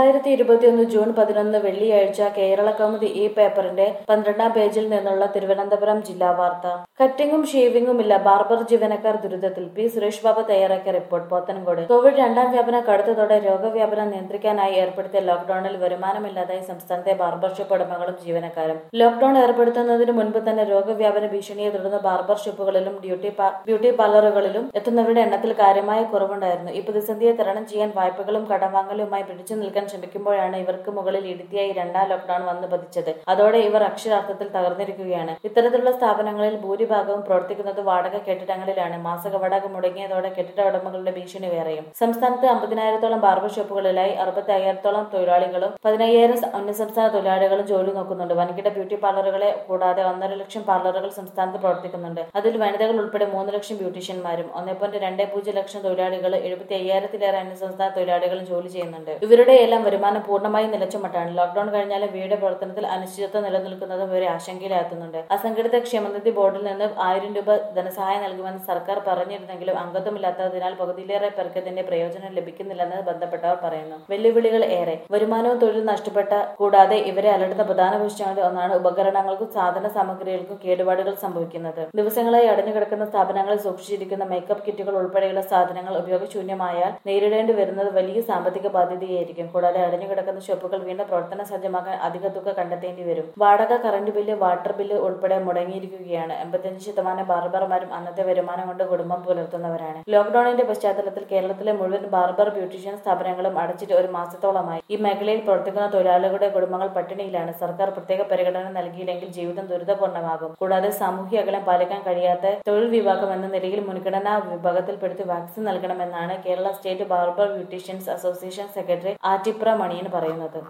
രണ്ടായിരത്തി ഇരുപത്തിയൊന്ന് ജൂൺ പതിനൊന്ന് വെള്ളിയാഴ്ച കേരള കൗമുദി ഈ പേപ്പറിന്റെ പന്ത്രണ്ടാം പേജിൽ നിന്നുള്ള തിരുവനന്തപുരം ജില്ലാ വാർത്ത കട്ടിങ്ങും ഷേവിംഗുമില്ല ബാർബർ ജീവനക്കാർ ദുരിതത്തിൽ പി സുരേഷ് ബാബു തയ്യാറാക്കിയ റിപ്പോർട്ട് പോത്തൻകോട് കോവിഡ് രണ്ടാം വ്യാപനം കടുത്തതോടെ രോഗവ്യാപനം നിയന്ത്രിക്കാനായി ഏർപ്പെടുത്തിയ ലോക്ഡൌണിൽ വരുമാനമില്ലാതായി സംസ്ഥാനത്തെ ബാർബർ ഷോപ്പ് ഉടമകളും ജീവനക്കാരും ലോക്ഡൌൺ ഏർപ്പെടുത്തുന്നതിന് മുൻപ് തന്നെ രോഗവ്യാപന ഭീഷണിയെ തുടർന്ന് ബാർബർ ഷോപ്പുകളിലും ഡ്യൂട്ടി പാ- ബ്യൂട്ടി പാർലറുകളിലും എത്തുന്നവരുടെ എണ്ണത്തിൽ കാര്യമായ കുറവുണ്ടായിരുന്നു ഈ പ്രതിസന്ധിയെ തരണം ചെയ്യാൻ വായ്പകളും കടം വാങ്ങലുമായി പിടിച്ചു നിൽക്കാൻ ശ്രമിക്കുമ്പോഴാണ് ഇവർക്ക് മുകളിൽ ഇടുത്തിയായി രണ്ടാം ലോക്ഡൌൺ വന്നു പതിച്ചത് അതോടെ ഇവർ അക്ഷരാർത്ഥത്തിൽ തകർന്നിരിക്കുകയാണ് ഇത്തരത്തിലുള്ള സ്ഥാപനങ്ങളിൽ ഭൂരിഭാഗവും പ്രവർത്തിക്കുന്നത് വാടക കെട്ടിടങ്ങളിലാണ് മാസക വാടക മുടങ്ങിയതോടെ കെട്ടിട ഉടമകളുടെ ഭീഷണി വേറെയും സംസ്ഥാനത്ത് അമ്പതിനായിരത്തോളം ബാർബർ ഷോപ്പുകളിലായി അറുപത്തി അയ്യായിരത്തോളം തൊഴിലാളികളും പതിനയ്യായിരം സ- അന്യസംസ്ഥാന തൊഴിലാളികളും ജോലി നോക്കുന്നുണ്ട് വൻകിട ബ്യൂട്ടി പാർലറുകളെ കൂടാതെ ഒന്നര ലക്ഷം പാർലറുകൾ സംസ്ഥാനത്ത് പ്രവർത്തിക്കുന്നുണ്ട് അതിൽ വനിതകൾ ഉൾപ്പെടെ മൂന്ന് ലക്ഷം ബ്യൂട്ടീഷ്യന്മാരും ഒന്നേ പോയിന്റ് രണ്ട് പൂജ്യം ലക്ഷം തൊഴിലാളികൾ എഴുപത്തി അയ്യായിരത്തിലേറെ അന്യസംസ്ഥാന തൊഴിലാളികളും ജോലി ചെയ്യുന്നുണ്ട് ഇവരുടെ എല്ലാം വരുമാനം പൂർണ്ണമായും നിലച്ചുമട്ടാണ് ലോക്ഡൌൺ കഴിഞ്ഞാലും വീട് പ്രവർത്തനത്തിൽ അനിശ്ചിതത്വം നിലനിൽക്കുന്നതും ഇവരെ ആശങ്കയിലാക്കുന്നുണ്ട് അസംഘടിത ക്ഷേമനിധി ബോർഡിൽ നിന്ന് ആയിരം രൂപ ധനസഹായം നൽകുമെന്ന് സർക്കാർ പറഞ്ഞിരുന്നെങ്കിലും അംഗത്വമില്ലാത്തതിനാൽ പകുതിയിലേറെ പേർക്ക് ഇതിന്റെ പ്രയോജനം ലഭിക്കുന്നില്ലെന്ന് ബന്ധപ്പെട്ടവർ പറയുന്നു വെല്ലുവിളികൾ ഏറെ വരുമാനവും തൊഴിൽ നഷ്ടപ്പെട്ട കൂടാതെ ഇവരെ അലട്ടുന്ന പ്രധാന പ്രശ്നങ്ങളിൽ ഒന്നാണ് ഉപകരണങ്ങൾക്കും സാധന സാമഗ്രികൾക്കും കേടുപാടുകൾ സംഭവിക്കുന്നത് ദിവസങ്ങളായി അടഞ്ഞുകിടക്കുന്ന സ്ഥാപനങ്ങളിൽ സൂക്ഷിച്ചിരിക്കുന്ന മേക്കപ്പ് കിറ്റുകൾ ഉൾപ്പെടെയുള്ള സാധനങ്ങൾ ഉപയോഗശൂന്യമായാൽ നേരിടേണ്ടി വരുന്നത് വലിയ സാമ്പത്തിക ബാധ്യതയായിരിക്കും കൂടാതെ അടഞ്ഞുകിടക്കുന്ന ഷോപ്പുകൾ വീണ്ടും പ്രവർത്തന സജ്ജമാക്കാൻ അധിക തുക കണ്ടെത്തേണ്ടി വരും വാടക കറന്റ് ബില്ല് വാട്ടർ ബില്ല് ഉൾപ്പെടെ മുടങ്ങിയിരിക്കുകയാണ് എൺപത്തിയഞ്ച് ശതമാനം ബാർബർമാരും അന്നത്തെ വരുമാനം കൊണ്ട് കുടുംബം പുലർത്തുന്നവരാണ് ലോക്ഡൌണിന്റെ പശ്ചാത്തലത്തിൽ കേരളത്തിലെ മുഴുവൻ ബാർബർ ബ്യൂട്ടീഷ്യൻ സ്ഥാപനങ്ങളും അടച്ചിട്ട് ഒരു മാസത്തോളമായി ഈ മേഖലയിൽ പ്രവർത്തിക്കുന്ന തൊഴിലാളികളുടെ കുടുംബങ്ങൾ പട്ടിണിയിലാണ് സർക്കാർ പ്രത്യേക പരിഗണന നൽകിയില്ലെങ്കിൽ ജീവിതം ദുരിതപൂർണ്ണമാകും കൂടാതെ സാമൂഹ്യ അകലം പാലിക്കാൻ കഴിയാത്ത തൊഴിൽ വിഭാഗം എന്ന നിലയിൽ മുൻഗണനാ വിഭാഗത്തിൽപ്പെടുത്തി വാക്സിൻ നൽകണമെന്നാണ് Kerala state barber beauticians association secretary Attipra Maniyan പറയുന്നത്